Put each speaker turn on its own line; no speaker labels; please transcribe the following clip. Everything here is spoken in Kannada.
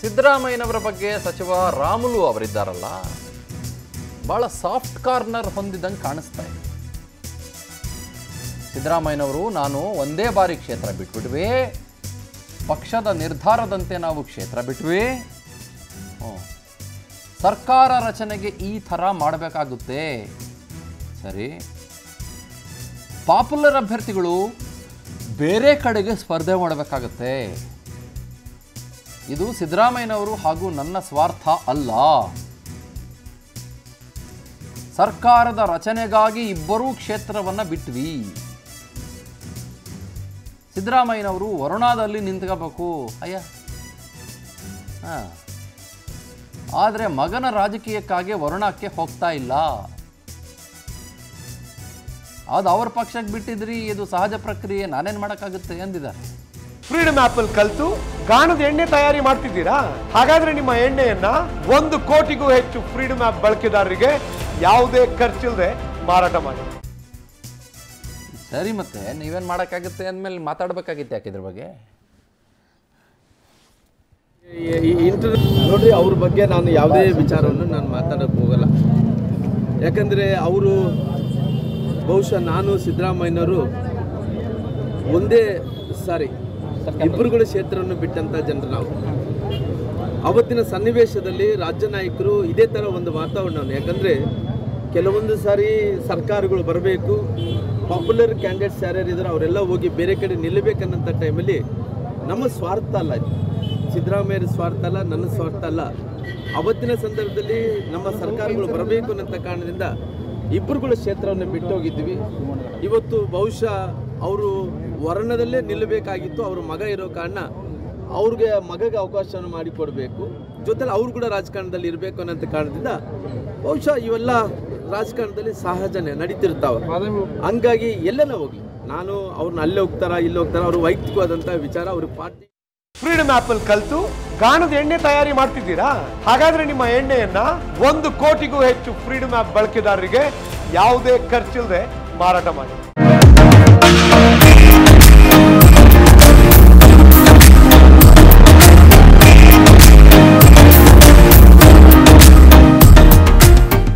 ಸಿದ್ದರಾಮಯ್ಯನವರ ಬಗ್ಗೆ ಸಚಿವ ರಾಮುಲು ಅವರಿದ್ದಾರಲ್ಲ ಬಹಳ ಸಾಫ್ಟ್ ಕಾರ್ನರ್ ಹೊಂದಿದಂಗೆ ಕಾಣಿಸ್ತಾ ಇದೆ ಸಿದ್ದರಾಮಯ್ಯನವರು ನಾನು ಒಂದೇ ಬಾರಿ ಕ್ಷೇತ್ರ ಬಿಟ್ಬಿಟ್ವಿ ಪಕ್ಷದ ನಿರ್ಧಾರದಂತೆ ನಾವು ಕ್ಷೇತ್ರ ಬಿಟ್ವಿ ಹ್ಮ್. ಸರ್ಕಾರ ರಚನೆಗೆ ಈ ಥರ ಮಾಡಬೇಕಾಗುತ್ತೆ ಸರಿ ಪಾಪ್ಯುಲರ್ ಅಭ್ಯರ್ಥಿಗಳು ಬೇರೆ ಕಡೆಗೆ ಸ್ಪರ್ಧೆ ಮಾಡಬೇಕಾಗತ್ತೆ ಇದು ಸಿದ್ದರಾಮಯ್ಯನವರು ಹಾಗೂ ನನ್ನ ಸ್ವಾರ್ಥ ಅಲ್ಲ ಸರ್ಕಾರದ ರಚನೆಗಾಗಿ ಇಬ್ಬರೂ ಕ್ಷೇತ್ರವನ್ನ ಬಿಟ್ವಿ ಸಿದ್ದರಾಮಯ್ಯನವರು ವರುಣಾದಲ್ಲಿ ನಿಂತ್ಕೋಬೇಕು ಅಯ್ಯ ಹಾ ಆದರೆ ಮಗನ ರಾಜಕೀಯಕ್ಕಾಗಿ ವರುಣಕ್ಕೆ ಹೋಗ್ತಾ ಇಲ್ಲ ಅದು ಅವ್ರ ಪಕ್ಷಕ್ಕೆ ಬಿಟ್ಟಿದ್ರಿ ಇದು ಸಹಜ ಪ್ರಕ್ರಿಯೆ ನಾನೇನು ಮಾಡೋಕ್ಕಾಗುತ್ತೆ ಎಂದಿದ್ದಾರೆ
ಫ್ರೀಡಮ್ ಆಪ್ ಅಲ್ಲಿ ಕಲ್ತು ಗಾಣದ ಎಣ್ಣೆ ತಯಾರಿ ಮಾಡ್ತಿದ್ದೀರಾ ಹಾಗಾದ್ರೆ ನಿಮ್ಮ ಎಣ್ಣೆಯನ್ನ ಒಂದು ಕೋಟಿಗೂ ಹೆಚ್ಚು ಫ್ರೀಡಮ್ ಆಪ್ ಬಳಕೆದಾರರಿಗೆ ಯಾವುದೇ ಖರ್ಚಿಲ್ಲದೆ ಮಾರಾಟ ಮಾಡಿ
ಸರಿ ಮತ್ತೆ ನೀವೇನು ಮಾಡೋಕ್ಕಾಗುತ್ತೆ ಅಂದಮೇಲೆ ಮಾತಾಡಬೇಕಾಗಿತ್ತು ಯಾಕೆ ಇದ್ರ ಬಗ್ಗೆ
ಇಂಟರ್ ನೋಡ್ರಿ ಅವ್ರ ಬಗ್ಗೆ ನಾನು ಯಾವುದೇ ವಿಚಾರವನ್ನು ನಾನು ಮಾತಾಡೋಕ್ಕೆ ಹೋಗಲ್ಲ ಯಾಕಂದರೆ ಅವರು ಬಹುಶಃ ನಾನು ಸಿದ್ದರಾಮಯ್ಯನವರು ಒಂದೇ ಸಾರಿ ಇಬ್ಬರುಗಳ ಕ್ಷೇತ್ರವನ್ನು ಬಿಟ್ಟಂಥ ಜನರು ನಾವು ಅವತ್ತಿನ ಸನ್ನಿವೇಶದಲ್ಲಿ ರಾಜ್ಯ ನಾಯಕರು ಇದೇ ಥರ ಒಂದು ವಾತಾವರಣವನ್ನು ಯಾಕಂದರೆ ಕೆಲವೊಂದು ಸಾರಿ ಸರ್ಕಾರಗಳು ಬರಬೇಕು ಪಾಪ್ಯುಲರ್ ಕ್ಯಾಂಡಿಡೇಟ್ಸ್ ಯಾರ್ಯಾರು ಇದ್ದಾರೆ ಅವರೆಲ್ಲ ಹೋಗಿ ಬೇರೆ ಕಡೆ ನಿಲ್ಲಬೇಕನ್ನಂಥ ಟೈಮಲ್ಲಿ ನಮ್ಮ ಸ್ವಾರ್ಥ ಅಲ್ಲ ಇದು ಸಿದ್ದರಾಮಯ್ಯರ ಸ್ವಾರ್ಥ ಅಲ್ಲ ನನ್ನ ಸ್ವಾರ್ಥ ಅಲ್ಲ ಅವತ್ತಿನ ಸಂದರ್ಭದಲ್ಲಿ ನಮ್ಮ ಸರ್ಕಾರಗಳು ಬರಬೇಕು ಅನ್ನೋಂಥ ಕಾರಣದಿಂದ ಇಬ್ಬರುಗಳ ಕ್ಷೇತ್ರವನ್ನು ಬಿಟ್ಟೋಗಿದ್ವಿ ಇವತ್ತು ಬಹುಶಃ ಅವರು ವರ್ಣದಲ್ಲೇ ನಿಲ್ಲಬೇಕಾಗಿತ್ತು ಅವ್ರ ಮಗ ಇರೋ ಕಾರಣ ಅವ್ರಿಗೆ ಮಗಗೆ ಅವಕಾಶವನ್ನು ಮಾಡಿಕೊಡ್ಬೇಕು ಜೊತೆಲಿ ಅವ್ರು ಕೂಡ ರಾಜಕಾರಣದಲ್ಲಿ ಇರಬೇಕು ಅನ್ನೋಂಥ ಕಾರಣದಿಂದ ಬಹುಶಃ ಇವೆಲ್ಲ ರಾಜಕಾರಣದಲ್ಲಿ ಸಹಜನೇ ನಡೀತಿರ್ತಾವೆ ಹಂಗಾಗಿ ಎಲ್ಲೆಲ್ಲ ಹೋಗ್ಲಿ ನಾನು ಅವ್ರನ್ನ ಅಲ್ಲೇ ಹೋಗ್ತಾರ ಇಲ್ಲಿ ಹೋಗ್ತಾರ ಅವ್ರ ವೈಯಕ್ತಿಕವಾದಂಥ ವಿಚಾರ ಅವ್ರ ಪಾರ್ಟಿ
ಫ್ರೀಡಮ್ ಆಪ್ ಅಲ್ಲಿ ಕಲ್ತು ಗಾಣದ ಎಣ್ಣೆ ತಯಾರಿ ಮಾಡ್ತಿದ್ದೀರಾ ಹಾಗಾದ್ರೆ ನಿಮ್ಮ ಎಣ್ಣೆಯನ್ನ ಒಂದು ಕೋಟಿಗೂ ಹೆಚ್ಚು ಫ್ರೀಡಮ್ ಆಪ್ ಬಳಕೆದಾರರಿಗೆ ಯಾವುದೇ ಖರ್ಚಿಲ್ಲದೆ ಮಾರಾಟ ಮಾಡಿ